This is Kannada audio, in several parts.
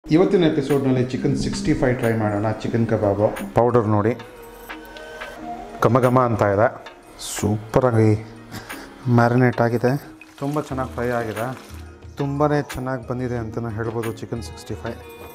ಇವತ್ತಿನ ಎಪಿಸೋಡ್ನಲ್ಲಿ ಚಿಕನ್ ಸಿಕ್ಸ್ಟಿ ಫೈವ್ ಟ್ರೈ ಮಾಡೋಣ ಚಿಕನ್ ಕಬಾಬು ಪೌಡರ್ ನೋಡಿ ಘಮ ಘಮ ಅಂತ ಇದೆ ಸೂಪರಾಗಿ ಮ್ಯಾರಿನೇಟ್ ಆಗಿದೆ ತುಂಬ ಚೆನ್ನಾಗಿ ಫ್ರೈ ಆಗಿದೆ ತುಂಬಾ ಚೆನ್ನಾಗಿ ಬಂದಿದೆ ಅಂತಲೇ ಹೇಳ್ಬೋದು ಚಿಕನ್ ಸಿಕ್ಸ್ಟಿ ಫೈ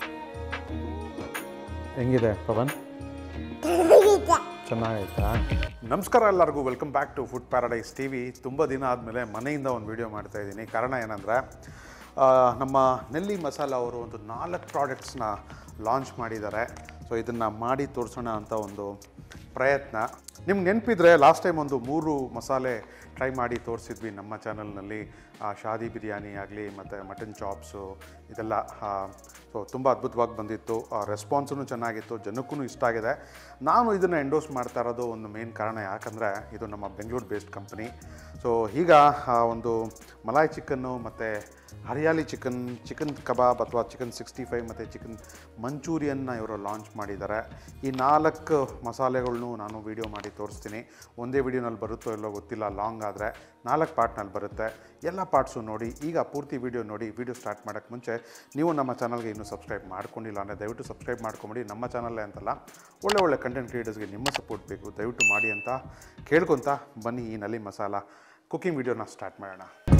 ಹೆಂಗಿದೆ ಪವನ್ ಚೆನ್ನಾಗೈತಾ ನಮಸ್ಕಾರ ಎಲ್ಲರಿಗೂ welcome back to Food Paradise T V ತುಂಬ ದಿನ ಆದಮೇಲೆ ಮನೆಯಿಂದ ಒಂದು ವಿಡಿಯೋ ಮಾಡ್ತಾ ಇದ್ದೀನಿ ಕಾರಣ ಏನಂದರೆ ನಮ್ಮ ನೆಲ್ಲಿ ಮಸಾಲ ಅವರು ಒಂದು ನಾಲ್ಕು ಪ್ರಾಡಕ್ಟ್ಸ್ನ ಲಾಂಚ್ ಮಾಡಿದ್ದಾರೆ ಸೊ ಇದನ್ನು ಮಾಡಿ ತೋರಿಸೋಣ ಅಂತ ಒಂದು ಪ್ರಯತ್ನ ನಿಮ್ಗೆ ನೆನಪಿದ್ರೆ ಲಾಸ್ಟ್ ಟೈಮ್ ಒಂದು ಮೂರು ಮಸಾಲೆ ಟ್ರೈ ಮಾಡಿ ತೋರಿಸಿದ್ವಿ ನಮ್ಮ ಚಾನಲ್ನಲ್ಲಿ ಶಾದಿ ಬಿರಿಯಾನಿ ಆಗಲಿ ಮತ್ತು ಮಟನ್ ಚಾಪ್ಸು ಇದೆಲ್ಲ ಸೊ ತುಂಬ ಅದ್ಭುತವಾಗಿ ಬಂದಿತ್ತು ರೆಸ್ಪಾನ್ಸೂ ಚೆನ್ನಾಗಿತ್ತು ಜನಕ್ಕೂ ಇಷ್ಟ ಆಗಿದೆ ನಾನು ಇದನ್ನು ಎಂಡೋಸ್ ಮಾಡ್ತಾ ಇರೋದು ಒಂದು ಮೇನ್ ಕಾರಣ ಯಾಕಂದರೆ ಇದು ನಮ್ಮ ಬೆಂಗಳೂರು ಬೇಸ್ಡ್ ಕಂಪ್ನಿ ಸೊ ಈಗ ಆ, ಒಂದು ಮಲಾಯ್ ಚಿಕನ್ನು ಮತ್ತು ಹರಿಯಾಲಿ ಚಿಕನ್ ಚಿಕನ್ ಕಬಾಬ್ ಅಥವಾ ಚಿಕನ್ ಸಿಕ್ಸ್ಟಿ ಫೈವ್ ಮತ್ತು ಚಿಕನ್ ಮಂಚೂರಿಯನ್ನ ಇವರು ಲಾಂಚ್ ಮಾಡಿದ್ದಾರೆ ಈ ನಾಲ್ಕು ಮಸಾಲೆಗಳ್ನು ನಾನು ವೀಡಿಯೋ ಮಾಡಿ ತೋರಿಸ್ತೀನಿ ಒಂದೇ ವೀಡಿಯೋನಲ್ಲಿ ಬರುತ್ತೋ ಇಲ್ಲೋ ಗೊತ್ತಿಲ್ಲ ಲಾಂಗ್ ಆದರೆ ನಾಲ್ಕು ಪಾರ್ಟ್ನಲ್ಲಿ ಬರುತ್ತೆ ಎಲ್ಲ ಪಾರ್ಟ್ಸು ನೋಡಿ ಈಗ ಪೂರ್ತಿ ವೀಡಿಯೋ ನೋಡಿ ವೀಡಿಯೋ ಸ್ಟಾರ್ಟ್ ಮಾಡೋಕ್ಕೆ ಮುಂಚೆ ನೀವು ನಮ್ಮ ಚಾನಲ್ಗೆ ಇನ್ನೂ ಸಬ್ಸ್ಕ್ರೈಬ್ ಮಾಡ್ಕೊಂಡಿಲ್ಲ ಅಂದರೆ ದಯವಿಟ್ಟು ಸಬ್ಸ್ಕ್ರೈಬ್ ಮಾಡ್ಕೊಂಬಿಡಿ ನಮ್ಮ ಚಾನಲ್ಲೇ ಅಂತಲ್ಲ ಒಳ್ಳೆ ಒಳ್ಳೆ ಕಂಟೆಂಟ್ ಕ್ರಿಯೇಟರ್ಸ್ಗೆ ನಿಮ್ಮ ಸಪೋರ್ಟ್ ಬೇಕು ದಯವಿಟ್ಟು ಮಾಡಿ ಅಂತ ಕೇಳ್ಕೊತ ಬನ್ನಿ ಈ ನಲ್ಲಿ ಮಸಾಲ ಕುಕಿಂಗ್ ವೀಡಿಯೋನ ಸ್ಟಾರ್ಟ್ ಮಾಡೋಣ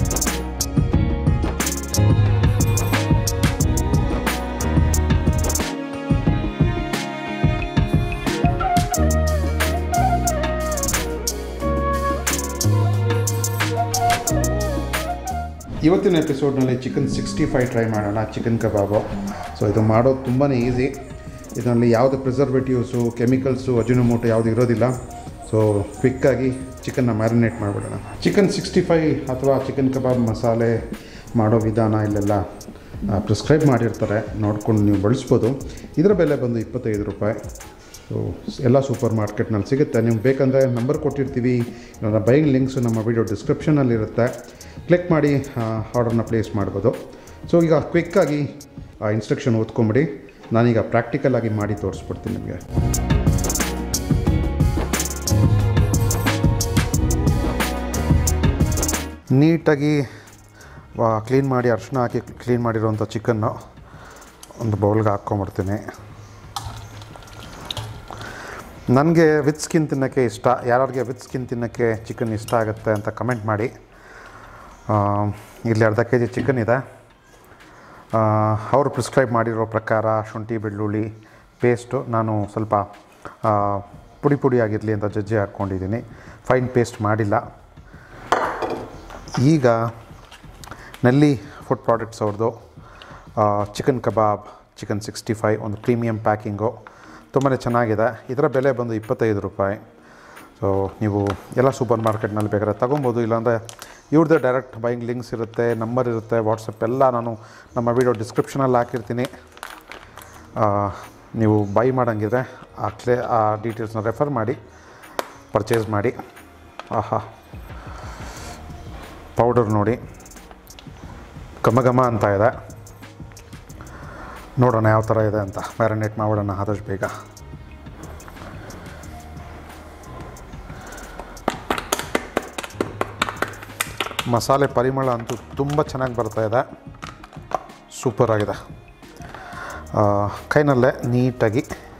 ಇವತ್ತಿನ ಎಪಿಸೋಡ್ನಲ್ಲಿ ಚಿಕನ್ ಸಿಕ್ಸ್ಟಿ ಫೈವ್ ಟ್ರೈ ಮಾಡೋಣ ಚಿಕನ್ ಕಬಾಬು ಸೊ ಇದು ಮಾಡೋದು ತುಂಬಾ ಈಸಿ ಇದರಲ್ಲಿ ಯಾವುದೇ ಪ್ರಿಸರ್ವೇಟಿವ್ಸು ಕೆಮಿಕಲ್ಸು ಅಜಿನೋಮೋಟೋ ಯಾವುದು ಇರೋದಿಲ್ಲ ಸೊ ಕ್ವಿಕ್ಕಾಗಿ ಚಿಕನ್ನ ಮ್ಯಾರಿನೇಟ್ ಮಾಡಿಬಿಡೋಣ ಚಿಕನ್ ಸಿಕ್ಸ್ಟಿ ಫೈವ್ ಅಥವಾ ಚಿಕನ್ ಕಬಾಬ್ ಮಸಾಲೆ ಮಾಡೋ ವಿಧಾನ ಇಲ್ಲೆಲ್ಲ ಪ್ರಿಸ್ಕ್ರೈಬ್ ಮಾಡಿರ್ತಾರೆ ನೋಡ್ಕೊಂಡು ನೀವು ಬಳಸ್ಬೋದು ಇದರ ಬೆಲೆ ಬಂದು ಇಪ್ಪತ್ತೈದು ರೂಪಾಯಿ ಸೊ ಎಲ್ಲ ಸೂಪರ್ ಮಾರ್ಕೆಟ್ನಲ್ಲಿ ಸಿಗುತ್ತೆ ನಿಮ್ಗೆ ಬೇಕಂದರೆ ನಂಬರ್ ಕೊಟ್ಟಿರ್ತೀವಿ ಇಲ್ಲ ಬೈಯಿಂಗ್ ಲಿಂಕ್ಸು ನಮ್ಮ ವಿಡಿಯೋ ಡಿಸ್ಕ್ರಿಪ್ಷನಲ್ಲಿರುತ್ತೆ ಕ್ಲಿಕ್ ಮಾಡಿ ಆರ್ಡರ್ನ ಪ್ಲೇಸ್ ಮಾಡ್ಬೋದು ಸೊ ಈಗ ಕ್ವಿಕ್ಕಾಗಿ ಆ ಇನ್ಸ್ಟ್ರಕ್ಷನ್ ಓದ್ಕೊಂಬಿಡಿ ನಾನೀಗ ಪ್ರಾಕ್ಟಿಕಲಾಗಿ ಮಾಡಿ ತೋರಿಸ್ಬಿಡ್ತೀನಿ ನಿಮಗೆ ನೀಟಾಗಿ ಕ್ಲೀನ್ ಮಾಡಿ ಅರ್ಶಿನ ಹಾಕಿ ಕ್ಲೀನ್ ಮಾಡಿರೋಂಥ ಚಿಕನ್ನು ಒಂದು ಬೌಲ್ಗೆ ಹಾಕ್ಕೊಂಬಿಡ್ತೀನಿ ನನಗೆ ವಿತ್ ಸ್ಕಿನ್ ತಿನ್ನೋಕ್ಕೆ ಇಷ್ಟ ಯಾರ್ಯಾರಿಗೆ ವಿತ್ ಸ್ಕಿನ್ ತಿನ್ನೋಕ್ಕೆ ಚಿಕನ್ ಇಷ್ಟ ಆಗುತ್ತೆ ಅಂತ ಕಮೆಂಟ್ ಮಾಡಿ ಆ, ಇಲ್ಲಿ ಅರ್ಧ ಕೆ ಜಿ ಚಿಕನ್ ಇದೆ ಆ, ಅವರು ಪ್ರಿಸ್ಕ್ರೈಬ್ ಮಾಡಿರೋ ಪ್ರಕಾರ ಶುಂಠಿ ಬೆಳ್ಳುಳ್ಳಿ ಪೇಸ್ಟು ನಾನು ಸ್ವಲ್ಪ ಆ, ಪುಡಿ ಪುಡಿ ಆಗಿರಲಿ ಅಂತ ಜಜ್ಜಿ ಹಾಕ್ಕೊಂಡಿದ್ದೀನಿ ಫೈನ್ ಪೇಸ್ಟ್ ಮಾಡಿಲ್ಲ ಈಗ ನಲ್ಲಿ ಫುಡ್ ಪ್ರಾಡಕ್ಟ್ಸ್ ಅವ್ರದ್ದು chicken kebab chicken sixty five ಒಂದು ಪ್ರೀಮಿಯಂ ಪ್ಯಾಕಿಂಗು ತುಂಬಾ ಚೆನ್ನಾಗಿದೆ ಇದರ ಬೆಲೆ ಬಂದು ಇಪ್ಪತ್ತೈದು ರೂಪಾಯಿ ಸೊ ನೀವು ಎಲ್ಲ ಸೂಪರ್ ಮಾರ್ಕೆಟ್ನಲ್ಲಿ ಬೇಕಾದ್ರೆ ತೊಗೊಬೋದು ಇಲ್ಲಾಂದರೆ ಇವ್ರದ್ದೇ ಡೈರೆಕ್ಟ್ ಬೈಯಿಂಗ್ ಲಿಂಕ್ಸ್ ಇರುತ್ತೆ ನಂಬರ್ ಇರುತ್ತೆ ವಾಟ್ಸಪ್ ಎಲ್ಲ ನಾನು ನಮ್ಮ ವಿಡಿಯೋ ಡಿಸ್ಕ್ರಿಪ್ಷನಲ್ಲಿ ಹಾಕಿರ್ತೀನಿ ಆ, ನೀವು ಬೈ ಮಾಡೋಂಗಿದ್ರೆ ಆ ಕ್ಲೇ ಆ ಡೀಟೇಲ್ಸ್ನ ರೆಫರ್ ಮಾಡಿ ಪರ್ಚೇಸ್ ಮಾಡಿ ಆಹಾ ಪೌಡರ್ ನೋಡಿ ಘಮ ಘಮ ಅಂತ ಇದೆ ನೋಡೋಣ ಯಾವ ಥರ ಇದೆ ಅಂತ ಮ್ಯಾರಿನೇಟ್ ಮಾಡೋಣ ಆದಷ್ಟು ಬೇಗ ಮಸಾಲೆ ಪರಿಮಳ ಅಂತೂ ತುಂಬ ಚೆನ್ನಾಗಿ ಬರ್ತಾ ಇದೆ ಸೂಪರ್ ಆಗಿದೆ ಆ, ಕೈನಲ್ಲೇ ನೀಟಾಗಿ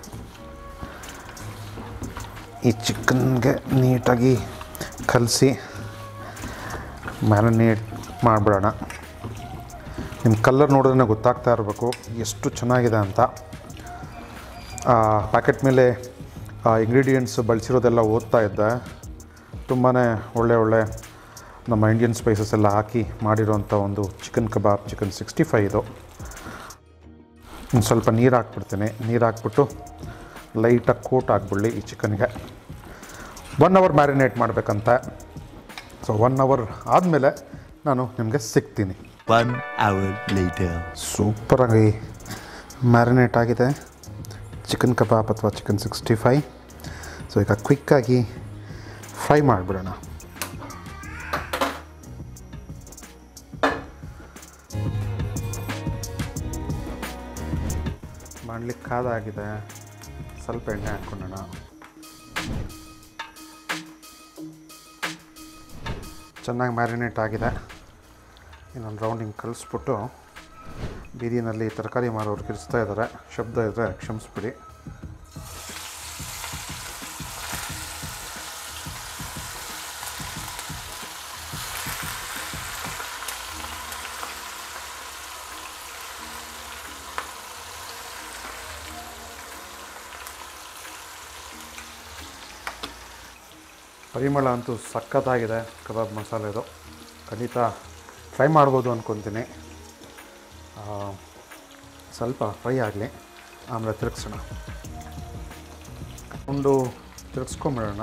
ಈ ಚಿಕನ್ಗೆ ನೀಟಾಗಿ ಕಲಸಿ ಮ್ಯಾರಿನೇಟ್ ಮಾಡಿಬಿಡೋಣ ನಿಮ್ಮ ಕಲರ್ ನೋಡಿದ್ರೆ ಗೊತ್ತಾಗ್ತಾ ಇರಬೇಕು ಎಷ್ಟು ಚೆನ್ನಾಗಿದೆ ಅಂತ ಪ್ಯಾಕೆಟ್ ಮೇಲೆ ಇಂಗ್ರೀಡಿಯೆಂಟ್ಸ್ ಬಳಸಿರೋದೆಲ್ಲ ಓದ್ತಾ ಇದ್ದೆ ತುಂಬಾ ಒಳ್ಳೆ ಒಳ್ಳೆ ನಮ್ಮ ಇಂಡಿಯನ್ ಸ್ಪೈಸಸ್ ಎಲ್ಲ ಹಾಕಿ ಮಾಡಿರೋಂಥ ಒಂದು chicken kebab chicken sixty five ಇದು ಒಂದು ಸ್ವಲ್ಪ ನೀರು ಹಾಕ್ಬಿಡ್ತೀನಿ ನೀರು ಹಾಕ್ಬಿಟ್ಟು ಲೈಟಾಗಿ ಕೋಟ್ ಹಾಕ್ಬಿಡ್ಲಿ ಈ ಚಿಕನ್ಗೆ ಒನ್ ಅವರ್ ಮ್ಯಾರಿನೇಟ್ ಮಾಡಬೇಕಂತ ಸೊ ಒನ್ ಅವರ್ ಆದಮೇಲೆ ನಾನು ನಿಮಗೆ ಸಿಗ್ತೀನಿ One hour later. ಸೂಪರಾಗಿ ಮ್ಯಾರಿನೇಟ್ ಆಗಿದೆ ಚಿಕನ್ ಕಬಾಬ್ ಅಥವಾ ಚಿಕನ್ ಸಿಕ್ಸ್ಟಿ ಫೈ ಸೊ ಈಗ ಕ್ವಿಕ್ಕಾಗಿ ಫ್ರೈ ಮಾಡಿಬಿಡೋಣ ಮಾಡಲಿಕ್ಕೆ ಕಾದಾಗಿದೆ ಸ್ವಲ್ಪ ಎಣ್ಣೆ ಹಾಕ್ಕೊಳ್ಳೋಣ ಚೆನ್ನಾಗಿ ಮ್ಯಾರಿನೇಟ್ ಆಗಿದೆ ಇನ್ನೊಂದು ರೌಂಡ್ ಹಿಂಗೆ ಕಲಿಸ್ಬಿಟ್ಟು ಬೀದಿನಲ್ಲಿ ತರಕಾರಿ ಮಾರೋರು ಕಿರಿಸ್ತಾ ಇದ್ದಾರೆ ಶಬ್ದ ಇದ್ದರೆ ಕ್ಷಮಿಸ್ಬಿಡಿ ಪರಿಮಳ ಅಂತೂ ಸಖತ್ತಾಗಿದೆ ಕಬಾಬ್ ಮಸಾಲೆದು ಖಂಡಿತ ಟ್ರೈ ಮಾಡ್ಬೋದು ಅಂದ್ಕೊತೀನಿ ಆ, ಸ್ವಲ್ಪ ಫ್ರೈ ಆಗಲಿ ಆಮೇಲೆ ತಿರುಗಿಸೋಣ ಒಂದು ತಿರುಗಿಸ್ಕೊಂಬಿಡೋಣ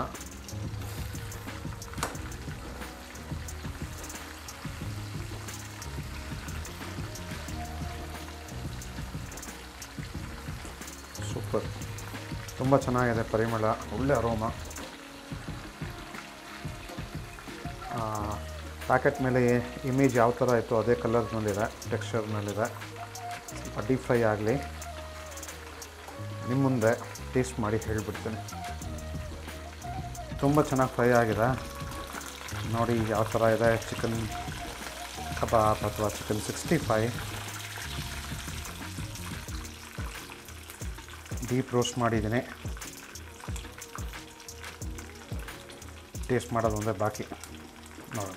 ಸೂಪರ್ ತುಂಬ ಚೆನ್ನಾಗಿದೆ ಪರಿಮಳ ಒಳ್ಳೆ ಅರೋಮ ಪ್ಯಾಕೆಟ್ ಮೇಲೆ ಇಮೇಜ್ ಯಾವ ಥರ ಇತ್ತು ಅದೇ ಕಲರ್ನಲ್ಲಿದೆ ಟೆಕ್ಸ್ಚರ್ನಲ್ಲಿದೆ ಸ್ವಲ್ಪ ಡೀಪ್ ಫ್ರೈ ಆಗಲಿ ನಿಮ್ಮ ಮುಂದೆ ಟೇಸ್ಟ್ ಮಾಡಿ ಹೇಳಿಬಿಡ್ತೀನಿ ತುಂಬ ಚೆನ್ನಾಗಿ ಫ್ರೈ ಆಗಿದೆ ನೋಡಿ ಯಾವ ಥರ ಇದೆ ಚಿಕನ್ ಕಬಾಬ್ ಅಥವಾ chicken sixty five deep roast ಮಾಡಿದ್ದೀನಿ ಟೇಸ್ಟ್ ಮಾಡೋದು ಒಂದೇ ಬಾಕಿ ನೋಡೋಣ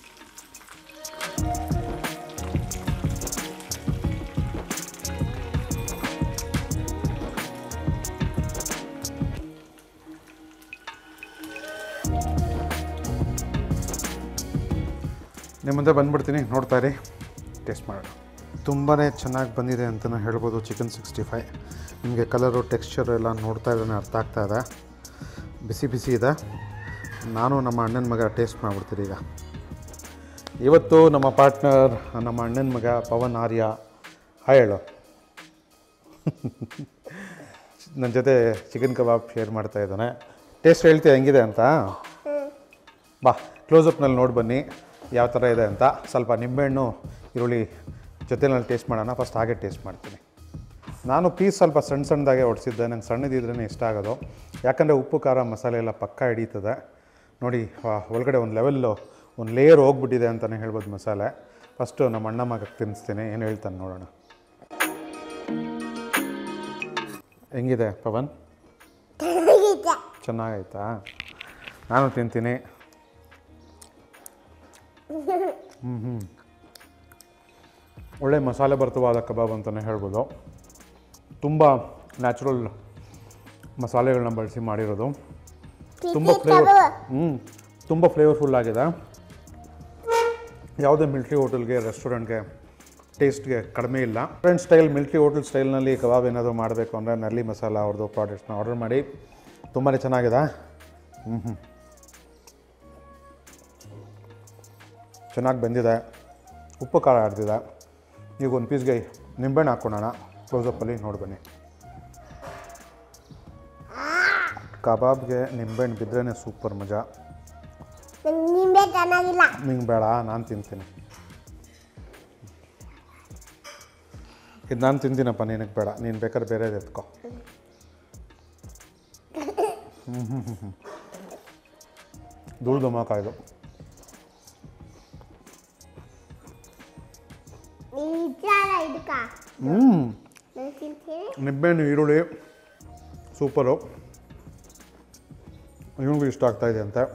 ನಿಮ್ಮ ಮುಂದೆ ಬಂದ್ಬಿಡ್ತೀನಿ ನೋಡ್ತಾ ಇರಿ ಟೇಸ್ಟ್ ಮಾಡೋಣ ತುಂಬಾ ಚೆನ್ನಾಗಿ ಬಂದಿದೆ ಅಂತಲೇ ಹೇಳ್ಬೋದು ಚಿಕನ್ ಸಿಕ್ಸ್ಟಿ ಫೈ ನಿಮಗೆ ಕಲರು ಟೆಕ್ಸ್ಚರ್ ಎಲ್ಲ ನೋಡ್ತಾ ಇದ್ರೆ ಅರ್ಥ ಆಗ್ತಾ ಇದೆ ಬಿಸಿ ಬಿಸಿ ಇದೆ ನಾನು ನಮ್ಮ ಅಣ್ಣನ ಮಗ ಟೇಸ್ಟ್ ಮಾಡಿಬಿಡ್ತೀರಿ ಈಗ ಇವತ್ತು ನಮ್ಮ ಪಾರ್ಟ್ನರ್ ನಮ್ಮ ಅಣ್ಣನ ಮಗ ಪವನ್ ಆರ್ಯ ಹಾಯ್ ಹೇಳು ನನ್ನ ಜೊತೆ ಚಿಕನ್ ಕಬಾಬ್ ಶೇರ್ ಮಾಡ್ತಾ ಇದ್ದಾನೆ ಟೇಸ್ಟ್ ಹೇಳ್ತೀಯ ಹೆಂಗಿದೆ ಅಂತ ಬಾ ಕ್ಲೋಸಪ್ನಲ್ಲಿ ನೋಡಿ ಬನ್ನಿ ಯಾವ ಥರ ಇದೆ ಅಂತ ಸ್ವಲ್ಪ ನಿಂಬೆಹಣ್ಣು ಈರುಳ್ಳಿ ಜೊತೆನಲ್ಲಿ ಟೇಸ್ಟ್ ಮಾಡೋಣ ಫಸ್ಟ್ ಹಾಗೆ ಟೇಸ್ಟ್ ಮಾಡ್ತೀನಿ ನಾನು ಪೀಸ್ ಸ್ವಲ್ಪ ಸಣ್ಣ ಸಣ್ಣದಾಗೆ ಹೊಡ್ಸಿದ್ದೆ ನಂಗೆ ಸಣ್ಣದಿದ್ರೇ ಇಷ್ಟ ಆಗೋದು ಯಾಕಂದರೆ ಉಪ್ಪು ಖಾರ ಮಸಾಲೆ ಎಲ್ಲ ಪಕ್ಕ ಹಿಡೀತದೆ ನೋಡಿ ಆ, ಒಳಗಡೆ ಒಂದು ಲೆವೆಲ್ಲು ಒಂದು ಲೇಯರ್ ಹೋಗ್ಬಿಟ್ಟಿದೆ ಅಂತಲೇ ಹೇಳ್ಬೋದು ಮಸಾಲೆ ಫಸ್ಟು ನಮ್ಮ ಅಣ್ಣ ಮಗ ತಿನ್ನಿಸ್ತೀನಿ ಏನು ಹೇಳ್ತಾನೆ ನೋಡೋಣ ಹೆಂಗಿದೆ ಪವನ್ ಚೆನ್ನಾಗೈತಾ ನಾನು ತಿಂತೀನಿ ಹ್ಞೂ ಹ್ಞೂ ಒಳ್ಳೆ ಮಸಾಲೆ ಭರಿತವಾದ ಕಬಾಬ್ ಅಂತಲೇ ಹೇಳ್ಬೋದು ತುಂಬ ನ್ಯಾಚುರಲ್ ಮಸಾಲೆಗಳನ್ನ ಬಳಸಿ ಮಾಡಿರೋದು ತುಂಬ ಫ್ಲೇವರ್ ಹ್ಞೂ ತುಂಬ ಫ್ಲೇವರ್ಫುಲ್ ಆಗಿದೆ ಯಾವುದೇ ಮಿಲ್ಟ್ರಿ ಹೋಟೆಲ್ಗೆ ರೆಸ್ಟೋರೆಂಟ್ಗೆ ಟೇಸ್ಟ್ಗೆ ಕಡಿಮೆ ಇಲ್ಲ ಫ್ರೆಂಡ್ ಸ್ಟೈಲ್ ಮಿಲ್ಟ್ರಿ ಹೋಟೆಲ್ ಸ್ಟೈಲ್ನಲ್ಲಿ ಕಬಾಬ್ ಏನಾದರೂ ಮಾಡಬೇಕು ಅಂದರೆ ನರ್ಲಿ ಮಸಾಲ ಅವ್ರದ್ದು ಪ್ರಾಡಕ್ಟ್ಸ್ನ ಆರ್ಡರ್ ಮಾಡಿ ತುಂಬಾ ಚೆನ್ನಾಗಿದೆ ಹ್ಞೂ ಹ್ಞೂ ಚೆನ್ನಾಗಿ ಬಂದಿದೆ ಉಪ್ಪು ಖಾರ ಆಡ್ತಿದೆ ಈಗ ಒಂದು ಪೀಸ್ಗೆ ನಿಂಬೆಹಣ್ಣು ಹಾಕ್ಕೊಳ್ಳೋಣ ಕ್ಲೋಸಪ್ಪಲ್ಲಿ ನೋಡಿ ಬನ್ನಿ ಕಬಾಬ್ಗೆ ನಿಂಬೆಹಣ್ಣು ಬಿದ್ರೇ ಸೂಪರ್ ಮಜಾ ನಂಗೆ ನಿಂಬೆ ಚೆನ್ನಾಗಿಲ್ಲ ನಿಂಗೆ ಬೇಡ ನಾನು ತಿಂತೀನಿ ಇದು ನಾನು ತಿಂತೀನಪ್ಪ ನಿನಗೆ ಬೇಡ ನೀನು ಬೇಕಾದ್ರೆ ಬೇರೆ ಎತ್ಕೊ ಹ್ಞೂ ಹ್ಞೂ ಹ್ಞೂ ಹ್ಞೂ ಧೂಳು ಧಮಾಕಾಯ್ದು ನಿಜಾಲ ಇದಕ್ಕ ಹ್ಞೂ ನಾನು ತಿಂತೀನಿ ನಿಂಬೆಹಣ್ಣು ಈರುಳ್ಳಿ ಸೂಪರು ಇವನಿಗೂ ಇಷ್ಟ ಆಗ್ತಾ ಇದೆ ಅಂತೆ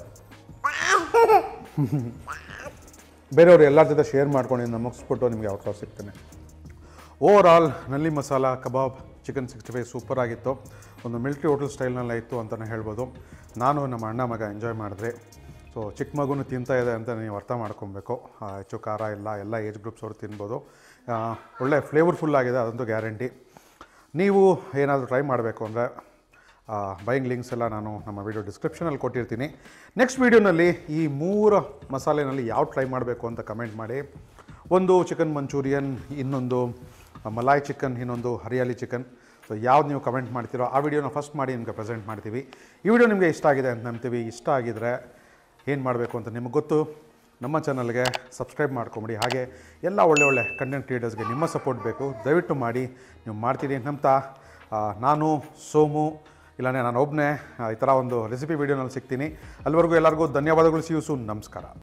ಬೇರೆಯವರು ಎಲ್ಲರ ಜೊತೆ ಶೇರ್ ಮಾಡ್ಕೊಂಡು ಮುಗಿಸ್ಬಿಟ್ಟು ನಿಮಗೆ ಔಟ್ಲಾಸ್ ಸಿಗ್ತೇನೆ ಓವರ್ ಆಲ್ ನಲ್ಲಿ masala kebab chicken sixty five super ಆಗಿತ್ತು ಒಂದು ಮಿಲ್ಟ್ರಿ ಹೋಟೆಲ್ ಸ್ಟೈಲ್ನಲ್ಲೇ ಇತ್ತು ಅಂತಲೇ ಹೇಳ್ಬೋದು ನಾನು ನಮ್ಮ ಅಣ್ಣ ಮಗ ಎಂಜಾಯ್ ಮಾಡಿದ್ರಿ ಸೊ ಚಿಕ್ಕ ಮಗುನು ತಿಂತಾ ಇದೆ ಅಂತ ನೀವು ಅರ್ಥ ಮಾಡ್ಕೊಬೇಕು ಆ, ಹೆಚ್ಚು ಖಾರ ಇಲ್ಲ ಎಲ್ಲ ಏಜ್ ಗ್ರೂಪ್ಸ್ ಅವರು ತಿನ್ಬೋದು ಆ, ಒಳ್ಳೆ ಫ್ಲೇವರ್ಫುಲ್ ಆಗಿದೆ ಅದಂತೂ ಗ್ಯಾರಂಟಿ ನೀವು ಏನಾದರೂ ಟ್ರೈ ಮಾಡಬೇಕು ಅಂದರೆ ಬೈಯಿಂಗ್ ಲಿಂಕ್ಸ್ ಎಲ್ಲ ನಾನು ನಮ್ಮ ವಿಡಿಯೋ ಡಿಸ್ಕ್ರಿಪ್ಷನಲ್ಲಿ ಕೊಟ್ಟಿರ್ತೀನಿ ನೆಕ್ಸ್ಟ್ ವೀಡಿಯೋನಲ್ಲಿ ಈ ಮೂರು ಮಸಾಲೆನಲ್ಲಿ ಯಾವ ಟ್ರೈ ಮಾಡಬೇಕು ಅಂತ ಕಮೆಂಟ್ ಮಾಡಿ ಒಂದು ಚಿಕನ್ ಮಂಚೂರಿಯನ್ ಇನ್ನೊಂದು ಮಲಾಯ್ ಚಿಕನ್ ಇನ್ನೊಂದು ಹರಿಯಾಲಿ ಚಿಕನ್ ಸೊ ಯಾವ್ದು ನೀವು ಕಮೆಂಟ್ ಮಾಡ್ತೀರೋ ಆ ವಿಡಿಯೋನ ಫಸ್ಟ್ ಮಾಡಿ ನಿಮಗೆ ಪ್ರೆಸೆಂಟ್ ಮಾಡ್ತೀವಿ ಈ ವಿಡಿಯೋ ನಿಮಗೆ ಇಷ್ಟ ಆಗಿದೆ ಅಂತ ನಂಬ್ತೀವಿ ಇಷ್ಟ ಆಗಿದ್ರೆ ಏನು ಮಾಡಬೇಕು ಅಂತ ನಿಮಗೆ ಗೊತ್ತು ನಮ್ಮ ಚಾನಲ್ಗೆ ಸಬ್ಸ್ಕ್ರೈಬ್ ಮಾಡ್ಕೊಂಬಿಡಿ ಹಾಗೆ ಎಲ್ಲ ಒಳ್ಳೆ ಒಳ್ಳೆ ಕಂಟೆಂಟ್ ಕ್ರಿಯೇಟರ್ಸ್ಗೆ ನಿಮ್ಮ ಸಪೋರ್ಟ್ ಬೇಕು ದಯವಿಟ್ಟು ಮಾಡಿ ನೀವು ಮಾಡ್ತೀರಿ ಅಂತ ನಂಬ್ತಾ ಆ, ನಾನು ಸೋಮು ಇಲ್ಲಾಂದರೆ ನಾನು ಒಬ್ಬನೇ ಈ ಥರ ಒಂದು ರೆಸಿಪಿ ವೀಡಿಯೋನಲ್ಲಿ ಸಿಗ್ತೀನಿ ಅಲ್ಲಿವರೆಗೂ ಎಲ್ಲರಿಗೂ ಧನ್ಯವಾದಗಳು ಸಿ ಯು ಸೂನ್ ನಮಸ್ಕಾರ